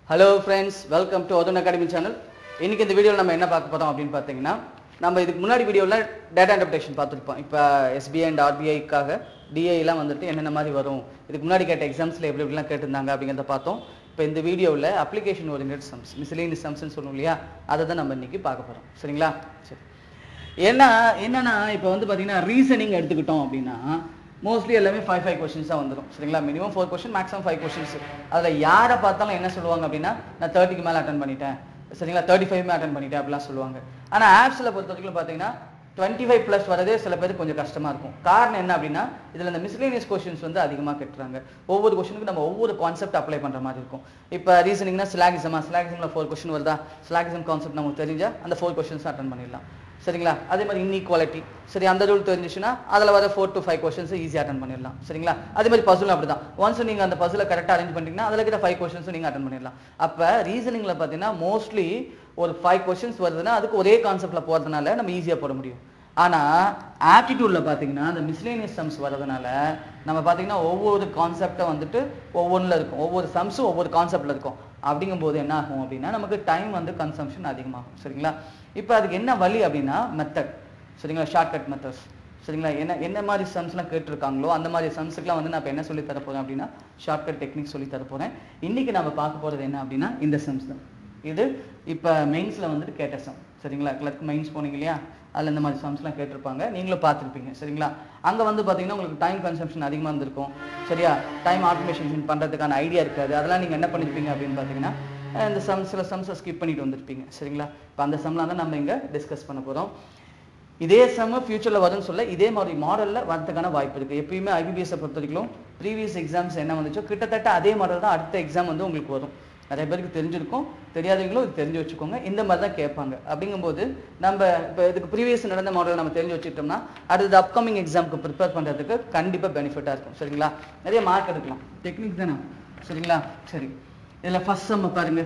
Hello friends welcome to அதன் academy channel இன்னைக்கு இந்த வீடியோவில் நம்ம என்ன பார்க்க போறோம் அப்படின்னு பார்த்தீங்கன்னா நம்ம இதுக்கு முன்னாடி வீடியோவில் டேட்டா இன்டர்பிரேஷன் பார்த்துருப்போம் இப்போ எஸ்பிஐ அண்ட் ஆர்பிஐக்காக டிஐலாம் வந்துட்டு என்னென்ன மாதிரி வரும் இதுக்கு முன்னாடி கேட்ட எக்ஸாம்ஸில் எப்படி எப்படிலாம் கேட்டிருந்தாங்க அப்படிங்கிறத பார்த்தோம் இப்போ இந்த வீடியோவில் அப்ளிகேஷன் ஓரியன்ட் சம்ஸ் மிஸ்லேனியஸ் சம்ஸ்னு சொல்லுவோம் இல்லையா அதை தான் நம்ம இன்னைக்கு பார்க்க போகிறோம் சரிங்களா சரி ஏன்னா என்னன்னா இப்போ வந்து பார்த்தீங்கன்னா ரீசனிங் எடுத்துக்கிட்டோம் அப்படின்னா மோஸ்ட்லி எல்லாமே ஃபைவ் ஃபைவ் கொஸ்டின்ஸ் தான் வந்துடும் சரிங்களா minimum four question maximum five questions அதில் யாரை பார்த்தாலும் என்ன சொல்லுவாங்க அப்படின்னா நான் தேர்ட்டிக்கு மேலே அட்டன் பண்ணிட்டேன் சரிங்களா தேர்ட்டி ஃபைவ்மே அட்டன் பண்ணிட்டேன் அப்படிலாம் சொல்லுவாங்க ஆனால் ஆப்ஸில் பொறுத்த வரைக்கும் பார்த்தீங்கன்னா டுவெண்ட்டி ஃபைவ் ப்ளஸ் வரதே சில பேருக்கு கொஞ்சம் கஷ்டமாக இருக்கும் காரணம் என்ன அப்படின்னா இதில் இந்த மிஸ்லேனியஸ் கொஸ்டின்ஸ் வந்து அதிகமாக கேட்டுறாங்க ஒவ்வொரு கொஸ்டினுக்கு நம்ம ஒவ்வொரு கான்செப்ட் அப்ளை பண்ணுற மாதிரி இருக்கும் இப்போ ரீசனிங்னா ஸ்லாகிசமா ஸ்லாகிசமில் ஃபோர் கொஸ்டின் வருதா ஸ்லாகிசம் கான்செப்ட் நமக்கு தெரிஞ்சா அந்த ஃபோர் கொஸ்டின்ஸ் அட்டன் பண்ணிடலாம் சரிங்களா அதே மாதிரி இன்இக்வாலிட்டி சரி அந்த ரூல் தெரிஞ்சிச்சுன்னா அதில் வர ஃபோர் டு ஃபைவ் கொஸ்டின்ஸ் ஈஸியாக அட்டன் பண்ணிடலாம் சரிங்களா அதே மாதிரி பசுலும் அப்படி தான் ஒன்ஸ் நீங்கள் அந்த பசுல கரெக்டாக அரேஞ்ச் பண்ணிட்டீங்கன்னா அதில் இருக்கிற ஃபைவ் கொஸ்டின்ஸும் நீங்கள் அட்டன் பண்ணிடலாம் அப்போ ரீசனிங்கில் பார்த்தீங்கன்னா மோஸ்ட்லி ஒரு ஃபைவ் கொஸ்டின்ஸ் வருதுன்னா அதுக்கு ஒரே கான்செப்டில் போகிறதுனால நம்ம ஈஸியாக போட முடியும் ஆனால் ஆப்டிடியூடில் பார்த்தீங்கன்னா அந்த மிஸ்லேனியஸ் சம்ஸ் வரதுனால நம்ம பார்த்தீங்கன்னா ஒவ்வொரு கான்செப்டை வந்துட்டு ஒவ்வொன்றில் இருக்கும் ஒவ்வொரு சம்ஸும் ஒவ்வொரு கான்செப்டில் இருக்கும் அப்படிங்கும்போது என்ன ஆகும் அப்படின்னா நமக்கு டைம் வந்து கன்சம்ஷன் அதிகமாகும் சரிங்களா இப்போ அதுக்கு என்ன வழி அப்படின்னா மெத்தட் சரிங்களா ஷார்ட்கட் மெத்தட்ஸ் சரிங்களா என்ன என்ன மாதிரி சம்ஸ்லாம் கேட்டிருக்காங்களோ அந்த மாதிரி சம்ஸுக்குலாம் வந்து நான் இப்போ என்ன சொல்லி தர போறேன் அப்படின்னா ஷார்ட்கட் டெக்னிக் சொல்லி தர போறேன் இன்னைக்கு நம்ம பார்க்க போறது என்ன அப்படின்னா இந்த சம்ஸ் தான் இது இப்போ மெயின்ஸில் வந்துட்டு கேட்ட சம் சரிங்களா கிளர்க் மெயின்ஸ் போனீங்க இல்லையா அதில் இந்த மாதிரி சம்ஸ்லாம் கேட்டிருப்பாங்க நீங்களும் பார்த்துருப்பீங்க சரிங்களா அங்கே வந்து பார்த்தீங்கன்னா உங்களுக்கு டைம் கன்சம்ஷன் அதிகமாக இருந்திருக்கும் சரியா டைம் ஆட்டோமேஷன் பண்ணுறதுக்கான ஐடியா இருக்காது அதெல்லாம் நீங்கள் என்ன பண்ணிருப்பீங்க அப்படின்னு பார்த்தீங்கன்னா அஹ் இந்த சம் சில சம்ஸை ஸ்கிப் பண்ணிட்டு வந்திருப்பீங்க சரிங்களா இப்போ அந்த சம்லாம் தான் நம்ம இங்கே டிஸ்கஸ் பண்ண போகிறோம் இதே சம் ஃபியூச்சரில் வரும்னு சொல்ல இதே மாதிரி மாடலில் வரதுக்கான வாய்ப்பு இருக்குது எப்பயுமே ஐபிபிஎஸ்ஸை பொறுத்த வரைக்கும் ப்ரீவியஸ் எக்ஸாம்ஸ் என்ன வந்துச்சோ கிட்டத்தட்ட அதே மாடல் தான் அடுத்த எக்ஸாம் வந்து உங்களுக்கு வரும் நிறைய பேருக்கு தெரிஞ்சிருக்கும் தெரியாதவங்களும் இது தெரிஞ்சு வச்சுக்கோங்க இந்த மாதிரி தான் கேட்பாங்க அப்படிங்கும்போது நம்ம இப்போ இதுக்கு ப்ரீவியஸ் நடந்த மாடல் நம்ம தெரிஞ்சு வச்சுக்கிட்டோம்னா அடுத்த அப்கமிங் எக்ஸாமுக்கு ப்ரிப்பேர் பண்ணுறதுக்கு கண்டிப்பாக பெனிஃபிட்டாக இருக்கும் சரிங்களா நிறைய மார்க் எடுக்கலாம் டெக்னிக் தானே சரிங்களா சரி இதில் ஃபர்ஸ்ட் நம்ம பாருங்க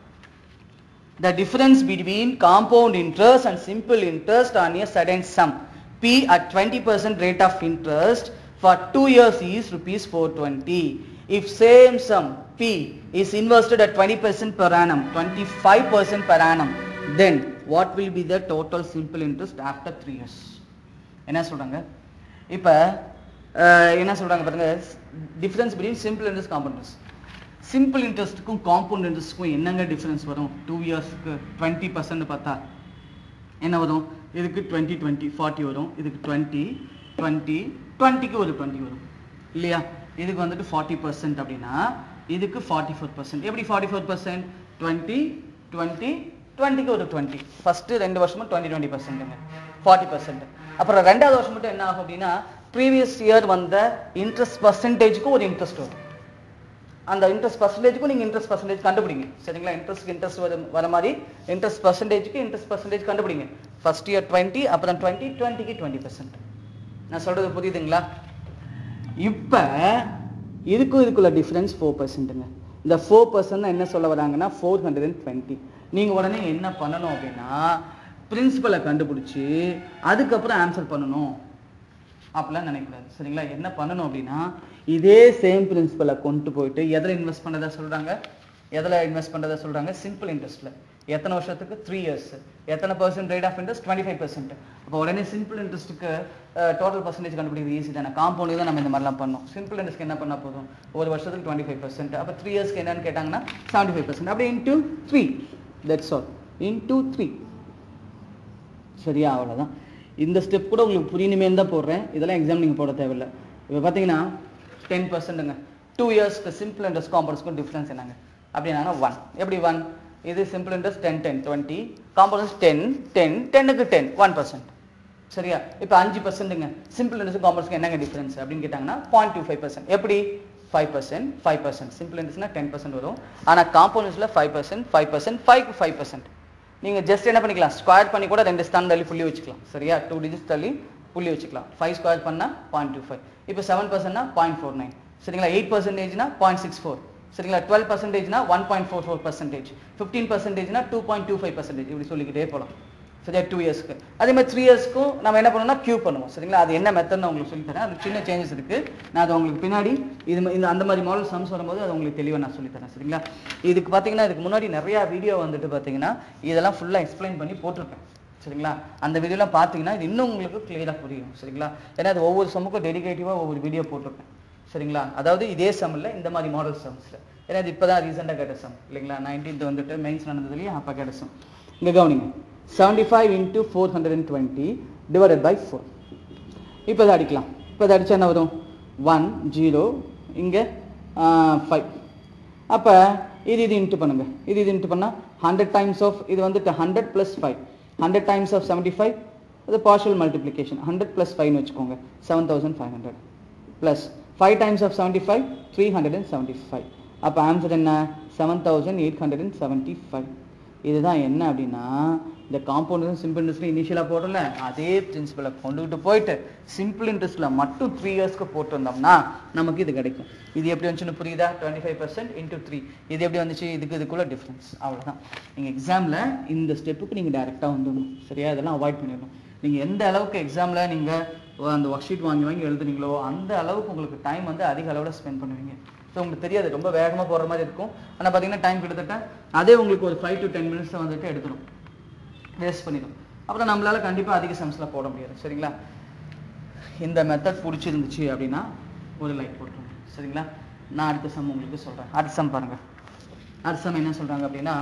the difference between compound interest and simple interest on a certain sum p at 20% rate of interest for 2 years is rupees 420 if same sum p is invested at 20% per annum 25% per annum then what will be the total simple interest after 3 years என்ன சொல்றாங்க இப்போ என்ன சொல்றாங்க பாருங்க difference between simple interest compound interest simple இன்ட்ரெஸ்ட்டுக்கும் compound இன்ட்ரெஸ்ட்டுக்கும் என்னங்க difference வரும் டூ இயர்ஸ்க்கு டுவெண்ட்டி பர்சன்ட் பார்த்தா என்ன வரும் இதுக்கு டுவெண்ட்டி டுவெண்ட்டி ஃபார்ட்டி வரும் இதுக்கு டுவெண்ட்டி டுவெண்ட்டி டுவெண்ட்டிக்கு ஒரு டுவெண்ட்டி வரும் இல்லையா இதுக்கு வந்துட்டு ஃபார்ட்டி பர்சன்ட் அப்படின்னா இதுக்கு ஃபார்ட்டி ஃபோர் பர்சன்ட் எப்படி forty four percent twenty twenty டுவெண்ட்டிக்கு ஒரு டுவெண்ட்டி ஃபஸ்ட்டு ரெண்டு வருஷமும் டுவெண்ட்டி டுவெண்ட்டி பர்சன்ட்டுங்க ஃபார்ட்டி பர்சன்ட் அப்புறம் ரெண்டாவது வருஷம் மட்டும் என்ன ஆகும் அப்படின்னா ப்ரீவியஸ் இயர் வந்த இன்ட்ரெஸ்ட் பர்சன்டேஜுக்கு ஒரு இன்ட்ரெஸ்ட் வரும் அந்த இன்ட்ரெஸ்ட் பர்சன்டேஜுக்கும் நீங்கள் இன்ட்ரெஸ்ட் பர்சன்டேஜ் கண்டுபிடிங்க சரிங்களா இன்ட்ரெஸ்ட் இன்ட்ரெஸ்ட் வர வர மாதிரி இன்ட்ரெஸ்ட் பர்சன்டேஜுக்கு இன்ட்ரெஸ்ட் பர்சன்டேஜ் கண்டுபிடிங்க ஃபர்ஸ்ட் இயர் டுவெண்ட்டி அப்புறம் டுவெண்ட்டி டுவெண்ட்டிக்கு டுவெண்ட்டி பர்சன்ட் நான் சொல்றது புரியுதுங்களா இப்போ இதுக்கும் இதுக்குள்ள டிஃப்ரென்ஸ் ஃபோர் பர்சன்ட்டுங்க இந்த ஃபோர் பர்சன்ட் என்ன சொல்ல வராங்கன்னா ஃபோர் ஹண்ட்ரட் அண்ட் டுவெண்ட்டி நீங்கள் உடனே என்ன பண்ணணும் அப்படின்னா பிரின்சிபலை கண்டுபிடிச்சி அதுக்கப்புறம் ஆன்சர் பண்ணணும் அப்படிலாம் நினைக்கக்கூடாது சரிங்களா என்ன பண்ணணும் அப்படின்னா இதே சேம் பிரின்சிபலை கொண்டு போயிட்டு எதில் இன்வெஸ்ட் பண்ணுறதா சொல்கிறாங்க எதில் இன்வெஸ்ட் பண்ணுறதா சொல்கிறாங்க சிம்பிள் இன்ட்ரெஸ்ட்டில் எத்தனை வருஷத்துக்கு த்ரீ இயர்ஸ் எத்தனை percent rate of interest twenty five percent அப்போ உடனே சிம்பிள் இன்ட்ரெஸ்ட்டுக்கு டோட்டல் பர்சன்டேஜ் கண்டுபிடிக்கிறது ஈஸி தானே காம்பவுண்ட் தான் நம்ம இந்த மாதிரிலாம் பண்ணோம் சிம்பிள் இன்ட்ரெஸ்ட்க்கு என்ன பண்ணால் போதும் ஒரு வருஷத்துக்கு டுவெண்ட்டி ஃபைவ் பர்சன்ட் அப்போ த்ரீ இயர்ஸ்க்கு என்னன்னு கேட்டாங்கன்னா செவன்ட்டி ஃபைவ் பர்சன்ட் அப்படியே into three that's all into three சரியா அவ்வளோதான் இந்த ஸ்டெப் கூட உங்களுக்கு புரியணுமே தான் போடுறேன் இதெல்லாம் எக்ஸாம் நீங்கள் போட தேவையில்லை இப்போ பார்த்தீங்கன்னா டென் பர்சன்ட்டுங்க டூ இயர்ஸ்க்கு சிம்பிள் இன்ட்ரெஸ்ட் காம்பவுண்ட்ஸ்க்கும் டிஃப்ரென்ஸ் என்னங்க அப்படின்னா ஒன் எப்படி ஒன் இது simple interest ten ten twenty compounds ten ten டென்னுக்கு டென் ஒன் பர்சன்ட் சரியா இப்போ அஞ்சு பர்சன்ட்டுங்க சிம்பிள் இன்ட்ரெஸ்ட் காம்பவுண்ட்ஸ்க்கு என்னங்க டிஃப்ரென்ஸ் அப்படின்னு கேட்டாங்கன்னா பாயிண்ட் டூ ஃபைவ் பர்சன்ட் எப்படி five percent five percent simple இன்ட்ரெஸ்ட்னா டென் பர்சன்ட் வரும் ஆனால் காம்பவுண்ட்ஸில் five percent five percent five five percent நீங்கள் ஜஸ்ட் என்ன பண்ணிக்கலாம் ஸ்கொயர் பண்ணி கூட ரெண்டு ஸ்தான் தள்ளி புள்ளி வச்சுக்கலாம் சரியா டூ டிஜிட்ஸ் தள்ளி புள்ளி வச்சுக்கலாம் ஃபைவ் ஸ்கொயர் பண்ணால் பாயிண்ட் டூ ஃபைவ் இப்போ செவன் பர்சன்ட்னா பாயிண்ட் ஃபோர் நைன் சரிங்களா எயிட் பர்சன்டேஜ்னா பாயிண்ட் சிக்ஸ் ஃபோர் சரிங்களா டுவெல் பர்சன்டேஜ்னா one point four four percentage fifteen பர்சன்டேஜ்னா two point two five percentage இப்படி சொல்லிக்கிட்டே போகலாம் சரியா டூ இயர்ஸ்க்கு அதே மாதிரி த்ரீ இயர்ஸ்க்கும் நம்ம என்ன பண்ணுவோம்னா கியூ பண்ணுவோம் சரிங்களா அது என்ன மெத்தட்னு உங்களுக்கு சொல்லி தரேன் அது சின்ன சேஞ்சஸ் இருக்கு நான் அது உங்களுக்கு பின்னாடி இது ம- இந்த அந்த மாதிரி மாடல் சம்ஸ் வரும்போது அது உங்களுக்கு தெளிவாக நான் சொல்லி தரேன் சரிங்களா இதுக்கு பார்த்தீங்கன்னா இதுக்கு முன்னாடி நிறைய வீடியோ வந்துட்டு பார்த்தீங்கன்னா இதெல்லாம் ஃபுல்லாக எக்ஸ்பிளைன் பண்ணி போட்டிருப்பேன் சரிங்களா அந்த வீடியோலாம் பார்த்தீங்கன்னா இது இன்னும் உங்களுக்கு கிளியராக புரியும் சரிங்களா ஏன்னா அது ஒவ்வொரு சம்முக்கும் டெடிகேட்டிவாக ஒவ்வொரு வீடியோ போட்டிருப்பேன் சரிங்களா அதாவது இதே சம் இல்ல இந்த மாதிரி மாடல் சம்ஸில் ஏன்னா இது இப்போ தான் ரீசெண்டாக கேட்ட சம் இல்லைங்களா நைன்டீன்த் வந்துட்டு மெயின்ஸ் நடந்ததுலேயே அப்போ கேட்ட சம் இங்கே கவனிங்க seventy five into four hundred and twenty divided by four இப்போ இதை அடிக்கலாம் இப்போ இதை அடிச்சா என்ன வரும் ஒன் ஜீரோ இங்கே ஃபைவ் அப்போ இது இது இன்ட்டு பண்ணுங்க இது இது இன்ட்டு பண்ணால் ஹண்ட்ரட் டைம்ஸ் ஆஃப் இது வந்துட்டு hundred plus five hundred times of seventy five அது பார்ஷியல் மல்டிப்ளிகேஷன் ஹண்ட்ரட் ப்ளஸ் ஃபைவ்னு வச்சுக்கோங்க seven thousand five hundred plus five times of seventy five three hundred and seventy five அப்போ answer என்ன seven thousand eight hundred and seventy five இதுதான் என்ன அப்படின்னா இந்த compound simple இன்ட்ரெஸ்ட்ல இனிஷியலாக போடுறல அதே பிரின்சிபலை கொண்டுகிட்டு போயிட்டு சிம்பிள் இன்ட்ரெஸ்ட்ல மட்டும் த்ரீ இயர்ஸ்க்கு போட்டு வந்தோம்னா நமக்கு இது கிடைக்கும் இது எப்படி வந்துச்சுன்னு புரியுதா twenty five percent into three இது எப்படி வந்துச்சு இதுக்கு இதுக்குள்ள டிஃப்ரென்ஸ் அவ்வளவுதான் நீங்கள் எக்ஸாமில் இந்த ஸ்டெப்புக்கு நீங்கள் டேரெக்டாக வந்துடணும் சரியா இதெல்லாம் அவாய்ட் பண்ணிடணும் நீங்கள் எந்த அளவுக்கு எக்ஸாமில் நீங்கள் அந்த ஒர்க் ஷீட் வாங்கி வாங்கி எழுதுறீங்களோ அந்த அளவுக்கு உங்களுக்கு டைம் வந்து அதிக அளவில் ஸ்பெண்ட் பண்ணுவீங்க ஸோ உங்களுக்கு தெரியாது ரொம்ப வேகமாக போகிற மாதிரி இருக்கும் ஆனால் பார்த்தீங்கன்னா டைம் கிட்டத்தட்ட அதே உங்களுக்கு ஒரு ஃபைவ் டு டென் மினிட்ஸை வந்துட்டு எடுத்துடும் வேஸ்ட் பண்ணிடும் அப்புறம் நம்மளால கண்டிப்பாக அதிக சம்ஸில் போட முடியாது சரிங்களா இந்த மெத்தட் பிடிச்சிருந்துச்சு அப்படின்னா ஒரு லைக் போட்டுருங்க சரிங்களா நான் அடுத்த சம் உங்களுக்கு சொல்கிறேன் அடுத்த சம் பாருங்க அடுத்த சம் என்ன சொல்கிறாங்க அப்படின்னா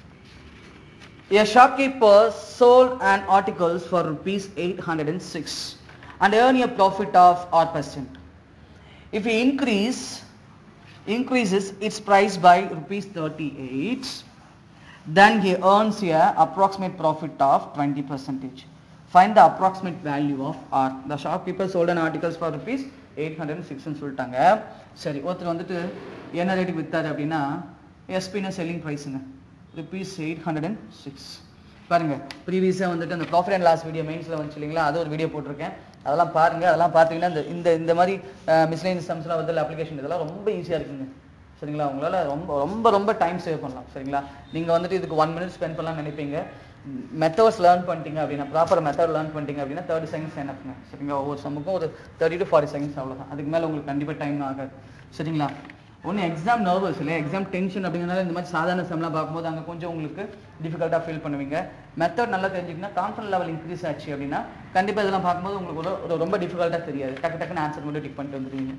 A shopkeeper sold an articles for rupees 806 and earn a profit of R percent. If he increase increases its price by rupees 38, then he earns a approximate profit of 20 percentage. Find the approximate value of R. The shopkeeper sold an articles for rupees 806 ன்னு சொல்லிட்டாங்க சரி ஒருத்தர் வந்துட்டு என்ன ரேட்டுக்கு வித்தாரு அப்படின்னா எஸ்பின செல்லிங் ப்ரைஸுங்க rupees eight hundred and six பாருங்க ப்ரீவியஸாக வந்துட்டு அந்த ப்ராஃபிட் அண்ட் லாஸ் வீடியோ மெயின்ஸில் வந்துச்சு இல்லைங்களா அது ஒரு வீடியோ போட்டிருக்கேன் அதெல்லாம் பாருங்க அதெல்லாம் பார்த்தீங்கன்னா இந்த இந்த இந்த மாதிரி மிஸ்லைன் சம்ஸ்லாம் வந்து அப்ளிகேஷன் இதெல்லாம் ரொம்ப ஈஸியாக இருக்குங்க சரிங்களா உங்களால் ரொம்ப ரொம்ப ரொம்ப டைம் சேவ் பண்ணலாம் சரிங்களா நீங்கள் வந்துட்டு இதுக்கு ஒன் மினிட் ஸ்பெண்ட் பண்ணலாம்னு நினைப்பீங்க மெத்தட்ஸ் லேர்ன் பண்ணிட்டீங்க அப்படின்னா ப்ராப்பர் மெத்தட் லேர்ன் பண்ணிட்டீங்க அப்படின்னா தேர்ட்டி செகண்ட்ஸ் என்னப்புங்க சரிங்களா ஒவ்வொரு சம்முக்கும் ஒரு தேர்ட்டி டு ஃபார்ட்டி செகண்ட்ஸ் அவ்வளோதான் அதுக்கு மேலே உங்களுக்கு கண்டிப்பாக டைம் ஆகாது சரிங்களா ஒன்று எக்ஸாம் நர்வஸ் இல்லை எக்ஸாம் டென்ஷன் அப்படிங்கிறனால இந்த மாதிரி சாதாரண சம்லாம் பார்க்கும்போது அங்கே கொஞ்சம் உங்களுக்கு டிஃபிகல்ட்டாக ஃபீல் பண்ணுவீங்க மெத்தட் நல்லா தெரிஞ்சுக்கினா கான்ஃபிடன்ட் லெவல் இன்க்ரீஸ் ஆச்சு அப்படின்னா கண்டிப்பாக இதெல்லாம் பார்க்கும்போது உங்களுக்கு ஒரு ஒரு ரொம்ப டிஃபிகல்ட்டாக தெரியாது டக்கு டக்குன்னு ஆன்சர் மட்டும் டிக் பண்ணிட்டு வந்துடுவீங்க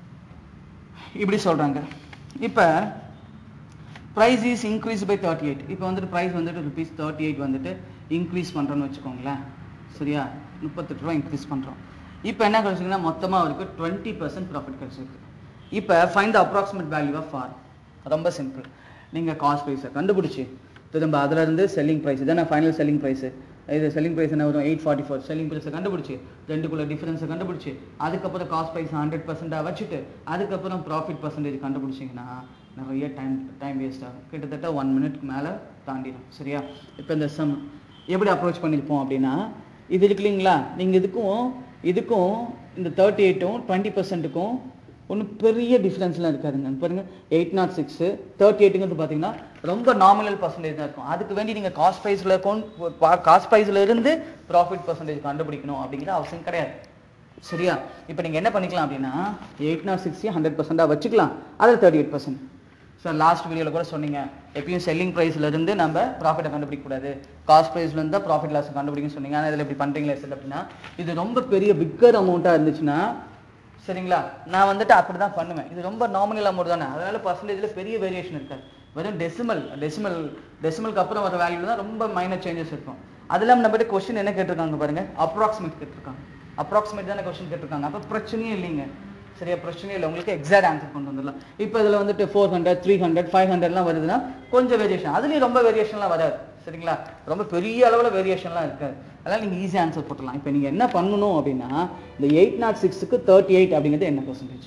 இப்படி சொல்கிறாங்க இப்போ price is increase by thirty eight இப்போ வந்துட்டு ப்ரைஸ் வந்துட்டு ருபீஸ் தேர்ட்டி எயிட் வந்துட்டு இன்க்ரீஸ் பண்ணுறோன்னு வச்சுக்கோங்களேன் சரியா முப்பத்தெட்டு ரூபா இன்க்ரீஸ் பண்ணுறோம் இப்போ என்ன கிடைச்சிங்கன்னா மொத்தமாக அவருக்கு டுவெண்ட்டி பர்சன்ட் ப்ராஃபிட் கிடைச்சிருக்கு இப்போ find the approximate value of are ரொம்ப சிம்பிள் நீங்கள் காஸ்ட் ப்ரைஸை கண்டுபிடிச்சி திரும்ப அதுல இருந்து செல்லிங் ப்ரைஸ் இதான ஃபைனல் செல்லிங் ப்ரைஸ் இது செல்லிங் ப்ரைஸ் என்ன வரும் எயிட் ஃபார்ட்டி ஃபோர் செல்லிங் ப்ரைஸை கண்டுபிடிச்சி ரெண்டுக்குள்ள டிஃபரன்ஸை கண்டுபிடிச்சி அதுக்கப்புறம் காஸ்ட் ப்ரைஸ் ஹண்ட்ரட் பர்சன்டாக வச்சுட்டு அதுக்கப்புறம் ப்ராஃபிட் பர்சன்டேஜ் கண்டுபிடிச்சிங்கன்னா நிறைய டைம் டைம் வேஸ்ட் ஆகும் கிட்டத்தட்ட ஒன் மினிட்க்கு மேலே தாண்டிடும் சரியா இப்போ இந்த சம் எப்படி அப்ரோச் பண்ணியிருப்போம் அப்படின்னா இது இருக்கு இல்லைங்களா நீங்கள் இதுக்கும் இதுக்கும் இந்த தேர்ட்டி எயிட்டும் டுவெண்ட்டி பர்சன்ட்டுக்கும் ஒன்றும் பெரிய டிஃப்ரென்ஸ்லாம் இருக்காதுங்க பாருங்க எயிட் நாட் சிக்ஸு தேர்ட்டி எயிட்டுங்கிறது பார்த்தீங்கன்னா ரொம்ப நாமினல் பர்சன்டேஜ் தான் இருக்கும் அதுக்கு வேண்டி நீங்கள் காஸ்ட் ப்ரைஸில் காஸ்ட் ப்ரைஸில் இருந்து ப்ராஃபிட் பர்சன்டேஜ் கண்டுபிடிக்கணும் அப்படிங்கிற அவசியம் கிடையாது சரியா இப்போ நீங்கள் என்ன பண்ணிக்கலாம் அப்படின்னா எயிட் நாட் சிக்ஸையும் ஹண்ட்ரட் பர்சன்டாக வச்சுக்கலாம் அதில் thirty eight percent so last வீடியோவில் கூட சொன்னீங்க எப்பயும் செல்லிங் ப்ரைஸ்ல இருந்து நம்ம ப்ராஃபிட்டை கண்டுபிடிக்க கூடாது காஸ்ட் ப்ரைஸ்ல இருந்தால் ப்ராஃபிட் லாஸ் கண்டுபிடிக்கணும்னு சொன்னீங்க ஆனால் இதில் இப்படி பண்ணுறீங்களே சார் அப்படின்னா இது ரொம்ப பெரிய பிக்கர் அமௌண்ட்டாக இருந்துச்சுன்னா சரிங்களா நான் வந்துட்டு அப்படி தான் பண்ணுவேன் இது ரொம்ப நாமினல் அமௌண்ட் தானே அதனால பர்சன்டேஜில் பெரிய வேரியேஷன் இருக்காது வெறும் டெசிமல் டெசிமல் டெசிமலுக்கு அப்புறம் வர வேல்யூ தான் ரொம்ப மைனர் சேஞ்சஸ் இருக்கும் அது இல்லாமல் நம்மகிட்ட கொஸ்டின் என்ன கேட்டிருக்காங்க பாருங்க அப்ராக்சிமேட் கேட்டிருக்காங்க அப்ராக்சிமேட் தானே கொஸ்டின் கேட்டிருக்காங்க அப்போ பிரச்சனையே இல்லைங்க சரியா பிரச்சனையே இல்லை உங்களுக்கு எக்ஸாக்ட் ஆன்சர் கொண்டு வந்துடலாம் இப்போ இதில் வந்துட்டு four hundred three hundred five ஹண்ட்ரட்லாம் வருதுன்னா கொஞ்சம் வேரியேஷன் அதுலேயும் ரொம்ப வேரியேஷன்லாம் வராது சரிங்களா ரொம்ப பெரிய அளவில் வேரியேஷன்லாம் இருக்காது அதனால் நீங்கள் ஈஸியாக ஆன்சர் போட்டுடலாம் இப்போ நீங்கள் என்ன பண்ணணும் அப்படின்னா இந்த எயிட் நாட் சிக்ஸுக்கு தேர்ட்டி எயிட் அப்படிங்கிறது என்ன பர்சன்டேஜ்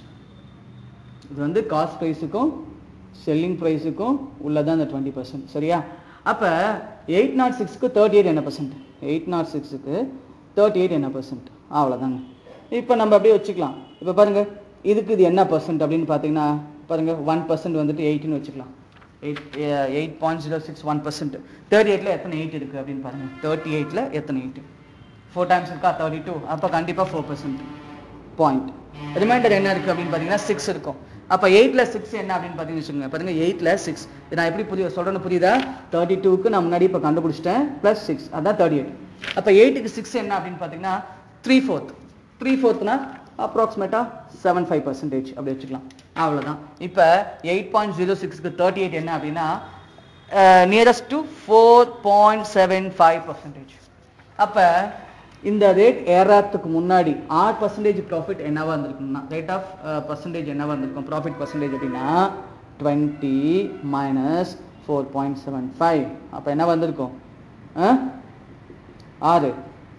இது வந்து காஸ்ட் ப்ரைஸுக்கும் செல்லிங் ப்ரைஸுக்கும் உள்ளதான் இந்த டுவெண்ட்டி பர்சன்ட் சரியா அப்போ எயிட் நாட் சிக்ஸ்க்கு தேர்ட்டி எயிட் என்ன பர்சன்ட் எயிட் நாட் சிக்ஸுக்கு தேர்ட்டி எயிட் என்ன பர்சன்ட் அவ்வளோதாங்க இப்போ நம்ம அப்படியே வச்சுக்கலாம் இப்போ பாருங்க இதுக்கு இது என்ன பர்சன்ட் அப்படின்னு பார்த்தீங்கன்னா பாருங்க ஒன் பர்சன்ட் வந்துட்டு எயிட்டின்னு வச்சுக்கலாம் eight eight point zero six one percent thirty எயிட்டில் எத்தனை எயிட் இருக்குது அப்படின்னு பாருங்கள் தேர்ட்டி எயிட்டில் எத்தனை எயிட் ஃபோர் டைம்ஸ் இருக்கா தேர்ட்டி டூ அப்போ கண்டிப்பாக ஃபோர் பர்சன்ட் பாயிண்ட் ரிமைண்டர் என்ன இருக்குது அப்படின்னு பார்த்தீங்கன்னா சிக்ஸ் இருக்கும் அப்போ எயிட்டில் சிக்ஸ் என்ன அப்படின்னு பார்த்தீங்கன்னு வச்சுக்கோங்க பாருங்க எயிட்டில் சிக்ஸ் நான் எப்படி புரிய சொல்கிறேன்னு புரியுதா தேர்ட்டி டூக்கு நான் முன்னாடி இப்போ கண்டுபிடிச்சிட்டேன் ப்ளஸ் சிக்ஸ் அதான் தேர்ட்டி எயிட் அப்போ எயிட்டுக்கு சிக்ஸ் என்ன அப்படின்னு பார்த்தீங்கன்னா த்ரீ ஃபோர்த் த்ரீ ஃபோர்த்னா அப்ராக்சிமேட்டாக செவன் ஃபைவ் பர்சன்டேஜ் அப்படி வச்சுக்கலாம் அவ்வளோதான் இப்போ எயிட் பாயிண்ட் ஜீரோ சிக்ஸ்க்கு தேர்ட்டி எயிட் என்ன அப்படின்னா nearest to four point seven five percentage அப்போ இந்த ரேட் ஏறாத்துக்கு முன்னாடி ஆறு பர்சன்டேஜ் ப்ராஃபிட் என்னவா இருந்திருக்கும்னா ரேட் ஆஃப் பர்சன்டேஜ் என்னவா இருந்திருக்கும் ப்ராஃபிட் பர்சன்டேஜ் அப்படின்னா twenty minus four point seven five அப்போ என்ன வந்திருக்கும் ஆ? ஆறு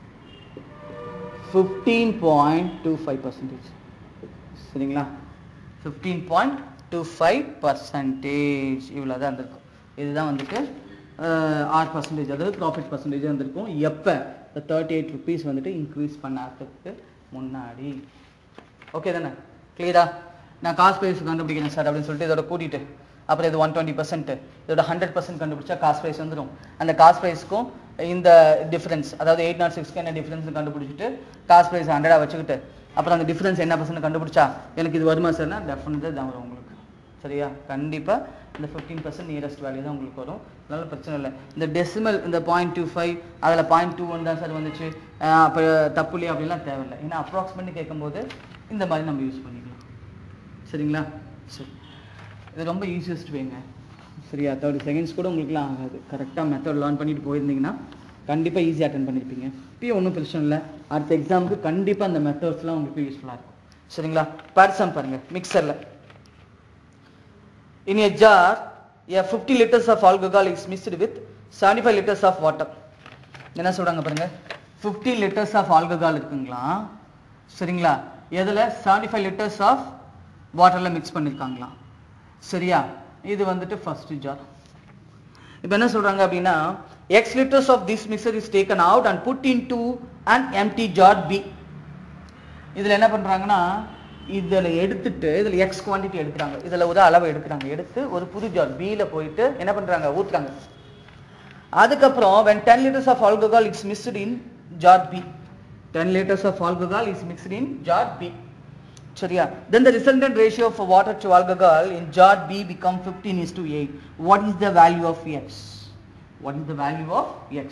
fifteen point two five percentage சரிங்களா fifteen point two five percentage இவ்வளோ தான் இருந்திருக்கும் இதுதான் வந்துட்டு ஆறு பர்சன்டேஜ் அதாவது ப்ராஃபிட் பர்சன்டேஜ் வந்திருக்கும் எப்போ இந்த தேர்ட்டி எயிட் ருபீஸ் வந்துட்டு இன்க்ரீஸ் பண்ணாததுக்கு முன்னாடி ஓகே தானே கிளியரா நான் காஸ்ட் ப்ரைஸ் கண்டுபிடிக்கிறேன் சார் அப்படின்னு சொல்லிட்டு இதோட கூட்டிட்டு அப்புறம் இது ஒன் டுவெண்ட்டி பர்சன்ட் இதோட ஹண்ட்ரட் பர்சன்ட் கண்டுபிடிச்சா காஸ்ட் ப்ரைஸ் வந்துடும் அந்த காஸ்ட் ப்ரைஸ்க்கும் இந்த டிஃபரன்ஸ் அதாவது எயிட் நாட் சிக்ஸ்க்கு என்ன டிஃபரன்ஸ் கண்டுபிடிச்சிட்டு காஸ்ட் ப்ரைஸ் ஹண்ட்ரடா வச்சுக்கிட்டு அப்புறம் அந்த டிஃபரன்ஸ் என்ன பர்சன்ட் கண்டுபிடிச்சா எனக்கு இது வருமா சார்னா டெஃபினட்டாக தான் வரும் உங்களுக்கு சரியா கண்டிப்பா இந்த ஃபிஃப்டீன் பர்சன்ட் நியரஸ்ட் வேல்யூ தான் உங்களுக்கு வரும் அதனால பிரச்சனை இல்லை இந்த டெசிமல் இந்த பாயிண்ட் டூ ஃபைவ் அதில் பாயிண்ட் டூ ஒன் தான் சார் வந்துச்சு அஹ் அப்போ தப்பு இல்லையா அப்படிலாம் தேவையில்லை ஏன்னா அப்ராக்சிமேட்னு கேட்கும்போது இந்த மாதிரி நம்ம யூஸ் பண்ணிக்கலாம் சரிங்களா சரி இது ரொம்ப ஈஸியஸ்ட் வேங்க சரியா தேர்ட்டி செகண்ட்ஸ் கூட உங்களுக்குலாம் ஆகாது கரெக்டாக மெத்தட் லேர்ன் பண்ணிட்டு போயிருந்தீங்கன்னா கண்டிப்பாக ஈஸியாக அட்டன் பண்ணியிருப்பீங்க இப்பயும் ஒன்றும் பிரச்சனை இல்லை அடுத்த எக்ஸாமுக்கு கண்டிப்பாக அந்த மெத்தட்ஸ்லாம் உங்களுக்கு யூஸ்ஃபுல்லாக இருக்கும் சரிங்களா பர்சம் பாருங்க மிக்சரில் In a jar, a 50 liters of alcohol is mixed with 75 liters of water. என்ன சொல்றாங்க பாருங்க 50 liters of alcohol இருக்குங்களா சரிங்களா எதுல 75 liters of வாட்டர்ல மிக்ஸ் பண்ணிருக்காங்களா சரியா இது வந்துட்டு ஃபர்ஸ்ட் ஜார் இப்போ என்ன சொல்றாங்க அப்படின்னா x liters of this mixture is taken out and put into and empty jar B இதுல என்ன பண்றாங்கன்னா இதுல எடுத்துட்டு இதுல எக்ஸ் குவாண்டிட்டி எடுக்கிறாங்க இதுல ஒரு அளவு எடுக்கிறாங்க எடுத்து ஒரு புது ஜார் பில போயிட்டு என்ன பண்றாங்க ஊத்துறாங்க அதுக்கப்புறம் when 10 liters of alcohol is mixed in jar B 10 liters of alcohol is mixed in jar B சரியா then the resultant ratio of water to alcohol in jar B become 15 is to 8 what is the value of x what is the value of x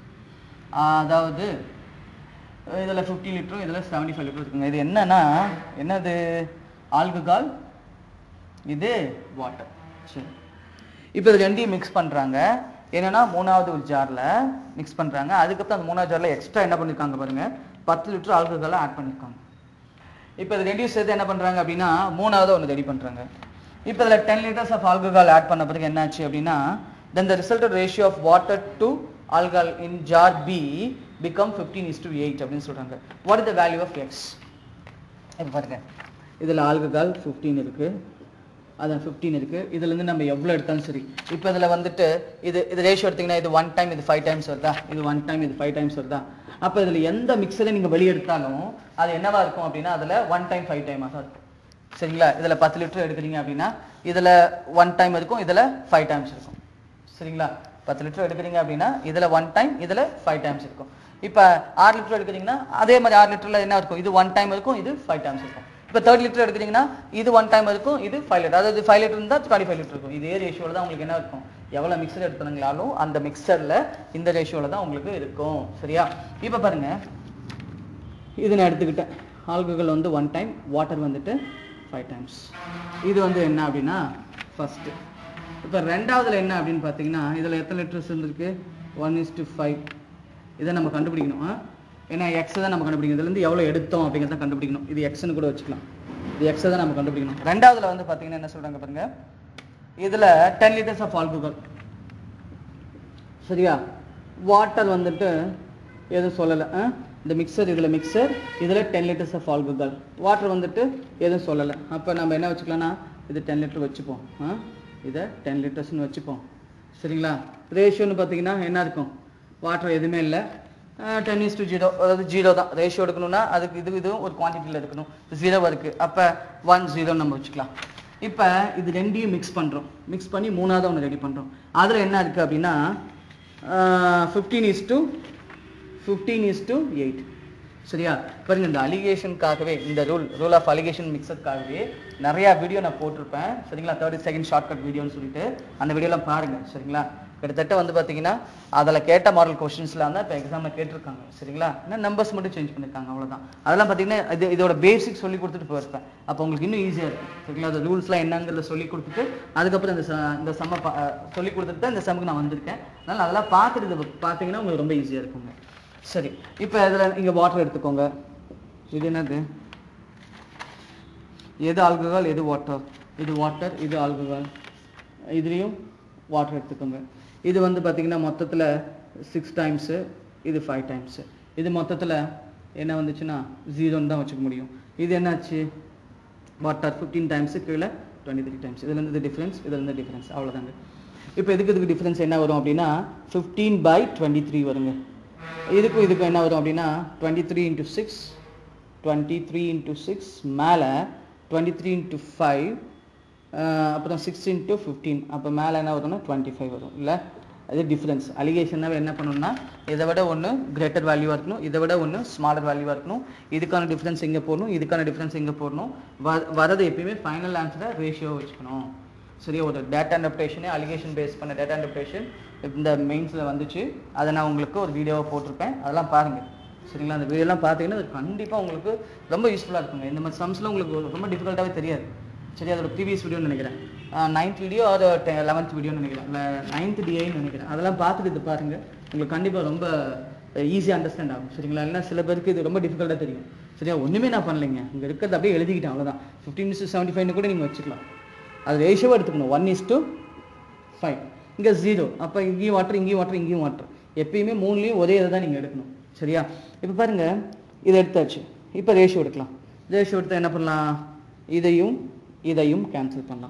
அதாவது இதில் fifty லிட்டரும் இதில் seventy five லிட்டரும் இருக்குங்க இது என்னன்னா என்னது alcohol இது water சரி இப்போ இது ரெண்டையும் மிக்ஸ் பண்ணுறாங்க என்னன்னா மூணாவது ஒரு ஜாரில் மிக்ஸ் பண்ணுறாங்க அதுக்கப்புறம் அந்த மூணாவது ஜாரில் எக்ஸ்ட்ரா என்ன பண்ணியிருக்காங்க பாருங்க பத்து லிட்டர் ஆல்கஹாலை ஆட் பண்ணியிருக்காங்க இப்போ இது ரெண்டையும் சேர்த்து என்ன பண்ணுறாங்க அப்படின்னா மூணாவது ஒன்று ரெடி பண்ணுறாங்க இப்போ இதில் ten liters of alcohol add பண்ண பிறகு என்னாச்சு அப்படின்னா then the result ratio of water to alcohol in jar B become fifteen is to eight அப்படின்னு சொல்கிறாங்க what is the value of x இப்போ பாருங்க இதில் ஆல்கஹால் ஃபிஃப்டீன் இருக்கு அதான் ஃபிஃப்டீன் இருக்கு இதுல இருந்து நம்ம எவ்வளோ எடுத்தாலும் சரி இப்போ இதில் வந்துட்டு இது இது ரேஷியோ எடுத்தீங்கன்னா இது ஒன் டைம் இது ஃபைவ் டைம்ஸ் வருதா இது ஒன் டைம் இது ஃபைவ் டைம்ஸ் வருதா அப்போ இதில் எந்த மிக்சரை நீங்கள் வெளியே எடுத்தாலும் அது என்னவா இருக்கும் அப்படின்னா அதில் ஒன் டைம் ஃபைவ் டைமாக தான் இருக்கும் சரிங்களா இதில் பத்து லிட்டர் எடுக்கிறீங்க அப்படின்னா இதில் ஒன் டைம் இருக்கும் இதில் ஃபைவ் டைம்ஸ் இருக்கும் சரிங்களா பத்து லிட்டர் எடுக்கிறீங்க அப்படின்னா இதில் ஒன் டைம் இதில் ஃபைவ் டைம்ஸ் இருக்கும் இப்போ ஆறு லிட்டர் எடுக்கிறீங்கன்னா அதே மாதிரி ஆறு லிட்டரில் என்ன இருக்கும் இது ஒன் டைம் இருக்கும் இது ஃபைவ் டைம்ஸ் இருக்கும் இப்போ தேர்ட் லிட்டர் எடுக்கிறீங்கன்னா இது ஒன் டைம் இருக்கும் இது ஃபைவ் லிட்டர் அதாவது ஃபைவ் லிட்டர் இருந்தால் டுவெண்ட்டி ஃபைவ் லிட்டர் இருக்கும் இதே ரேஷியோவில் தான் உங்களுக்கு என்ன இருக்கும் எவ்வளோ மிக்சர் எடுத்துனாங்களாலும் அந்த மிக்சரில் இந்த ரேஷியோவில் தான் உங்களுக்கு இருக்கும் சரியா இப்போ பாருங்க இது நான் எடுத்துக்கிட்டேன் ஆல்கஹால் வந்து ஒன் டைம் வாட்டர் வந்துட்டு ஃபைவ் டைம்ஸ் இது வந்து என்ன அப்படின்னா ஃபர்ஸ்ட் இப்போ ரெண்டாவதுல என்ன அப்படின்னு பார்த்தீங்கன்னா இதில் எத்தனை லிட்டர்ஸ் இருந்திருக்கு ஒன் இஸ் டு ஃபைவ் இதை நம்ம கண்டுபிடிக்கணும் ஆ? ஏன்னா எக்ஸ் தான் நம்ம கண்டுபிடிக்கணும் இதுலேருந்து எவ்வளோ எடுத்தோம் அப்படிங்கிறத கண்டுபிடிக்கணும் இது எக்ஸ்னு கூட வச்சுக்கலாம் இது எக்ஸை தான் நம்ம கண்டுபிடிக்கணும் ரெண்டாவதுல வந்து பார்த்தீங்கன்னா என்ன சொல்றாங்க பாருங்க இதில் டென் லிட்டர்ஸ் ஆஃப் ஆல்கஹால் சரியா வாட்டர் வந்துட்டு எதுவும் சொல்லலை ஆ? இந்த மிக்சர் இதில் மிக்சர் இதில் ten liters of alcohol water வந்துட்டு எதுவும் சொல்லலை அப்போ நம்ம என்ன வச்சுக்கலாம்னா இது டென் லிட்டர் வச்சுப்போம் ஆ? இதை டென் லிட்டர்ஸ்னு வச்சுப்போம் சரிங்களா ரேஷியோன்னு பார்த்தீங்கன்னா என்ன இருக்கும் வாட்டர் எதுவுமே இல்லை டென் இஸ் டு ஜீரோ அதாவது ஜீரோ தான் ரேஷியோ எடுக்கணும்னா அதுக்கு இது இதுவும் ஒரு குவான்டிட்டியில் இருக்கணும் ஜீரோவாக இருக்குது அப்போ ஒன் ஜீரோ நம்ம வச்சுக்கலாம் இப்போ இது ரெண்டையும் மிக்ஸ் பண்ணுறோம் மிக்ஸ் பண்ணி மூணாவது ஒன்று ரெடி பண்ணுறோம் அதில் என்ன இருக்குது அப்படின்னா fifteen is to fifteen is to eight சரியா பாருங்க இந்த அலிகேஷனுக்காகவே இந்த ரூல் ரூல் ஆஃப் அலிகேஷன் மிக்சருக்காகவே நிறையா வீடியோ நான் போட்டிருப்பேன் சரிங்களா தேர்ட்டி செகண்ட் ஷார்ட்கட் வீடியோன்னு சொல்லிட்டு அந்த வீடியோலாம் பாருங்க சரிங்களா கிட்டத்தட்ட வந்து பார்த்தீங்கன்னா அதில் கேட்ட மாடல் கொஸ்டின்ஸ்லாம் தான் இப்போ எக்ஸாமில் கேட்டிருக்காங்க சரிங்களா என்ன நம்பர்ஸ் மட்டும் சேஞ்ச் பண்ணியிருக்காங்க அவ்வளோதான் அதெல்லாம் பார்த்தீங்கன்னா இது இதோட பேசிக் சொல்லி கொடுத்துட்டு போயிருப்பேன் அப்போ உங்களுக்கு இன்னும் ஈஸியாக இருக்கும் சரிங்களா அந்த ரூல்ஸ்லாம் என்னங்கிறத சொல்லி கொடுத்துட்டு அதுக்கப்புறம் இந்த ச- இந்த சம்ம சொல்லி கொடுத்துட்டு தான் இந்த சம்முக்கு நான் வந்திருக்கேன் அதனால் அதெல்லாம் பார்த்துட்டு இதை பார்த்தீங்கன்னா உங்களுக்கு ரொம்ப ஈஸியாக இருக்குங்க சரி இப்போ இதில் இங்கே வாட்டர் எடுத்துக்கோங்க இது என்னது எது ஆல்கஹால் எது வாட்டர் இது வாட்டர் இது ஆல்கஹால் இதுலேயும் வாட்டர் எடுத்துக்கோங்க இது வந்து பார்த்தீங்கன்னா மொத்தத்தில் சிக்ஸ் டைம்ஸு இது ஃபைவ் டைம்ஸு இது மொத்தத்தில் என்ன வந்துச்சுன்னா ஜீரோன்னு தான் வச்சுக்க முடியும் இது என்னாச்சு வாட்டர் ஃபிஃப்டீன் டைம்ஸு கீழே டுவெண்ட்டி த்ரீ டைம்ஸ் இதுலேருந்து இது டிஃப்ரென்ஸ் இதுலேருந்து டிஃப்ரென்ஸ் அவ்வளோதாங்க இப்போ இதுக்கு இதுக்கு டிஃப்ரென்ஸ் என்ன வரும் அப்படின்னா ஃபிஃப்டீன் பை டுவெண்ட்டி த்ரீ வருங்க இதுக்கும் இதுக்கும் என்ன வரும் அப்படின்னா twenty three into six twenty three into six மேலே டுவெண்ட்டி த்ரீ இன்ட்டு ஃபைவ் அப்புறம் சிக்ஸ் இன்ட்டு ஃபிஃப்டீன் அப்போ மேலே என்ன வரும்னா டுவெண்ட்டி ஃபைவ் வரும் இல்லை அது டிஃப்ரென்ஸ் அலிகேஷனாக என்ன பண்ணணும்னா இதை விட ஒன்று கிரேட்டர் வேல்யூவாக இருக்கணும் இதை விட ஒன்று ஸ்மாலர் வேல்யூவாக இருக்கணும் இதுக்கான டிஃப்ரென்ஸ் எங்கே போடணும் இதுக்கான டிஃப்ரென்ஸ் எங்கே போடணும் வ வரது எப்பயுமே ஃபைனல் ஆன்சரை ரேஷியோ வச்சுக்கணும் சரியா ஒரு டேட்டா இன்டர்பிரேஷனே அலிகேஷன் பேஸ் பண்ண டேட்டா இன்டர்பிரேஷன் இந்த மெயின்ஸில் வந்துச்சு அதை நான் உங்களுக்கு ஒரு வீடியோவை போட்டிருப்பேன் அதெல்லாம் பாருங்கள் சரிங்களா அந்த வீடியோலாம் பார்த்தீங்கன்னா அது கண்டிப்பாக உங்களுக்கு ரொம்ப யூஸ்ஃபுல்லாக இருக்குங்க இந்த மாதிரி சம்ஸ்லாம் உங்களுக்கு ரொம்ப டிஃபிகல்ட்டாகவே தெரியாது சரி அதோட ப்ரீவியஸ் வீடியோன்னு நினைக்கிறேன் நைன்த் வீடியோ அது லெவன்த் வீடியோன்னு நினைக்கிறேன் நைன்த் டிஐன்னு நினைக்கிறேன் அதெல்லாம் பார்த்துட்டு இது பாருங்க உங்களுக்கு கண்டிப்பாக ரொம்ப ஈஸியாக அண்டர்ஸ்டாண்ட் ஆகும் சரிங்களா இல்லைன்னா சில பேருக்கு இது ரொம்ப டிஃபிகல்ட்டாக தெரியும் சரியா ஒன்றுமே நான் பண்ணலைங்க இங்கே இருக்கிறது அப்படியே எழுதிக்கிட்டேன் அவ்வளோதான் ஃபிஃப்டீன் இஸ் செவன்ட்டி ஃபைவ்னு கூட நீங்கள் வச்சுக்கலாம் அது ரேஷியோவாக எடுத்துக்கணும் ஒன் இஸ் டு ஃபைவ் இங்கே ஜீரோ அப்போ இங்கேயும் வாட்டர் இங்கேயும் வாட்டர் இங்கேயும் வாட்டர் எப்பயுமே மூணுலேயும் ஒரே இதை தான் நீங்கள் எடுக்கணும் சரியா இப்போ பாருங்க இதை எடுத்தாச்சு இப்போ ரேஷியோ எடுக்கலாம் ரேஷியோ எடுத்தால் என்ன பண்ணலாம் இதையும் இதையும் கேன்சல் பண்ணலாம்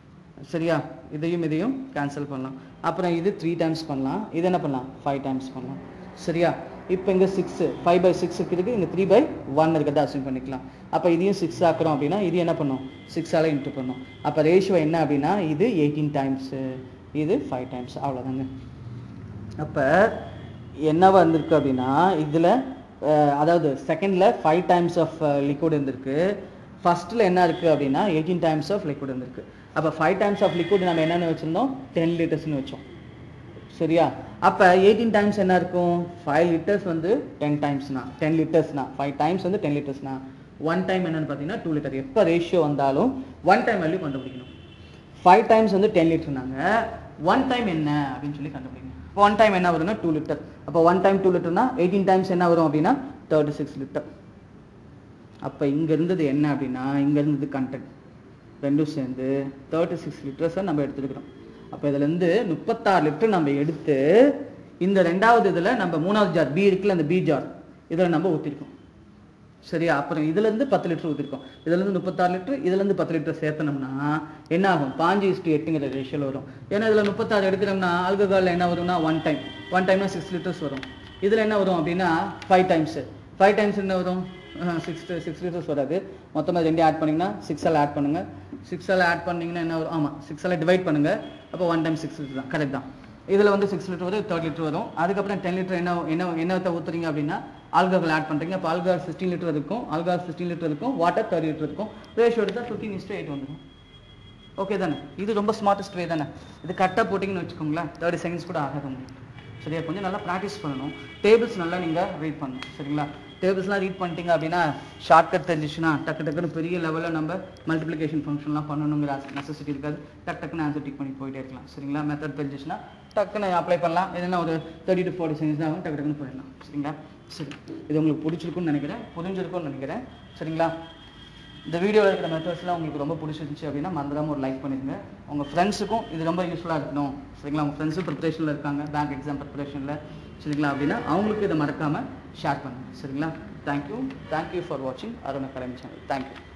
சரியா இதையும் இதையும் கேன்சல் பண்ணலாம் அப்புறம் இது த்ரீ டைம்ஸ் பண்ணலாம் இது என்ன பண்ணலாம் ஃபைவ் டைம்ஸ் பண்ணலாம் சரியா இப்போ இங்கே சிக்ஸு ஃபைவ் பை சிக்ஸ் இருக்குது இங்கே த்ரீ பை ஒன் இருக்கிறத அசியூம் பண்ணிக்கலாம் அப்போ இதையும் சிக்ஸ் ஆக்குறோம் அப்படின்னா இது என்ன பண்ணும் சிக்ஸால் இன்ட்டு பண்ணும் அப்போ ரேஷியோ என்ன அப்படின்னா இது எயிட்டீன் டைம்ஸு இது ஃபைவ் டைம்ஸ் அவ்வளோதாங்க அப்போ என்ன வந்திருக்கு அப்படின்னா இதில் அதாவது செகண்டில் ஃபைவ் டைம்ஸ் ஆஃப் லிக்விட் இருந்திருக்கு ஃபர்ஸ்ட்டில் என்ன இருக்குது அப்படின்னா எயிட்டீன் டைம்ஸ் ஆஃப் லிக்விட் இருந்திருக்கு அப்போ ஃபைவ் டைம்ஸ் ஆஃப் லிக்விட் நம்ம என்னென்ன வச்சுருந்தோம் டென் லிட்டர்ஸ்னு வச்சோம் சரியா அப்போ எயிட்டீன் டைம்ஸ் என்ன இருக்கும் ஃபைவ் லிட்டர்ஸ் வந்து டென் டைம்ஸ்னா டென் லிட்டர்ஸ்னா ஃபைவ் டைம்ஸ் வந்து டென் லிட்டர்ஸ்னா ஒன் டைம் என்னன்னு பார்த்தீங்கன்னா டூ லிட்டர் எப்போ ரேஷியோ வந்தாலும் ஒன் டைம் வேல்யூ கண்டுபிடிக்கணும் ஃபைவ் டைம்ஸ் வந்து டென் லிட்டர்னாங்க ஒன் டைம் என்ன அப்படின்னு சொல்லி கண்டுபிடிங்க இப்போ ஒன் டைம் என்ன வரும்னா டூ லிட்டர் அப்போ ஒன் டைம் டூ லிட்டர்னா எயிட்டீன் டைம்ஸ் என்ன வரும் அப்படின்னா தேர்ட்டி சிக்ஸ் லிட்டர் அப்போ இங்கே இருந்தது என்ன அப்படின்னா இங்கே இருந்தது கண்டென்ட் ரெண்டும் சேர்ந்து தேர்ட்டி சிக்ஸ் லிட்டர்ஸை நம்ம எடுத்துருக்கிறோம் அப்போ இதுலேருந்து முப்பத்தாறு லிட்டர் நம்ம எடுத்து இந்த ரெண்டாவது இதில் நம்ம மூணாவது ஜார் பி இருக்குல்ல அந்த பி ஜார் இதில் நம்ம ஊற்றிருக்கோம் சரியா அப்புறம் இதுலேருந்து பத்து லிட்டர் ஊற்றிருக்கோம் இதுலேருந்து முப்பத்தாறு லிட்டர் இதுலேருந்து பத்து லிட்டர் சேர்த்தனோம்னா என்ன ஆகும் பாஞ்சு இஸ்டு எட்டுங்கிற ரேஷியோவில் வரும் ஏன்னா இதில் முப்பத்தாறு எடுக்கிறோம்னா ஆல்கஹாலில் என்ன வரும்னா ஒன் டைம் ஒன் டைம்னா சிக்ஸ் லிட்டர்ஸ் வரும் இதில் என்ன வரும் அப்படின்னா ஃபைவ் டைம்ஸு ஃபைவ் டைம்ஸ் என்ன வரும் சிக்ஸ் சிக்ஸ் லிட்டர்ஸ் வராது மொத்தமாக ரெண்டு ஆட் பண்ணிங்கன்னா சிக்ஸ் எல்லாம் ஆட் பண்ணுங்கள் சிக்ஸ் எல்லாம் ஆட் பண்ணிங்கன்னா என்ன வரும் ஆமாம் சிக்ஸ் எல்லாம் டிவைட் பண்ணுங்கள் அப்போ ஒன் டைம் சிக்ஸ் லிட்டர் தான் கரெக்ட் தான் இதில் வந்து சிக்ஸ் லிட்டர் வரும் தேர்ட் லிட்டர் வரும் அதுக்கப்புறம் டென் லிட்டர் என்ன என்ன என்னத்தை ஊற்றுறீங்க அப்படின்னா ஆல்கஹால் ஆட் பண்ணுறீங்க அப்போ ஆல்கஹால் சிக்ஸ்டீன் லிட்டர் இருக்கும் ஆல்கஹால் சிக்ஸ்டீன் லிட்டர் இருக்கும் வாட்டர் தேர்ட்டி லிட்டர் இருக்கும் ரேஷியோ எடுத்தால் ஃபிஃப்டீன் இஸ்ட்டு எயிட் வந்துடும் ஓகே தானே இது ரொம்ப ஸ்மார்ட்டஸ்ட் வே தானே இது கரெக்டாக போட்டிங்கன்னு வச்சுக்கோங்களேன் தேர்ட்டி செகண்ட்ஸ் கூட ஆகாது உங்களுக்கு சரியா கொஞ்சம் நல்லா ப்ராக்டிஸ் பண்ணணும் டேபிள்ஸ் நல்லா நீங்கள் ரீட் பண்ணணும் சரிங்களா டேபிள்ஸ்லாம் ரீட் பண்ணிட்டீங்க அப்படின்னா ஷார்ட்கட் தெரிஞ்சிச்சுன்னா டக்கு டக்குன்னு பெரிய லெவலில் நம்ம மல்டிப்ளிகேஷன் ஃபங்க்ஷன்லாம் பண்ணணுங்கிற நெசசிட்டி இருக்காது டக்கு டக்குன்னு ஆன்சர் டிக் பண்ணி போயிட்டே இருக்கலாம் சரிங்களா மெத்தட் தெரிஞ்சிச்சுன்னா டக்குன்னு அப்ளை பண்ணலாம் இல்லைன்னா ஒரு தேர்ட்டி டு ஃபார்ட்டி செகண்ட்ஸ் தான் ஆகும் டக்கு டக்குன்னு போயிடலாம் சரிங்களா சரி இது உங்களுக்கு பிடிச்சிருக்குன்னு நினைக்கிறேன் புரிஞ்சிருக்கும்னு நினைக்கிறேன் சரிங்களா இந்த வீடியோவில் இருக்கிற மெத்தட்ஸ்லாம் உங்களுக்கு ரொம்ப பிடிச்சிருந்துச்சு அப்படின்னா மறந்துடாம ஒரு லைக் பண்ணிடுங்க உங்கள் ஃப்ரெண்ட்ஸுக்கும் இது ரொம்ப யூஸ்ஃபுல்லாக இருக்கணும் சரிங்களா உங்கள் ஃப்ரெண்ட்ஸும் ப்ரிப்பரேஷனில் இருக்காங்க பேங்க் எக்ஸாம் ப்ரிப்பரேஷனில் சரிங்களா அப்படின்னா அவங்களுக்கு இதை மறக்காமல் ஷேர் பண்ணுங்கள் சரிங்களா தேங்க்யூ தேங்க்யூ ஃபார் வாட்சிங் அருண் அகாடமி சேனல் தேங்க்யூ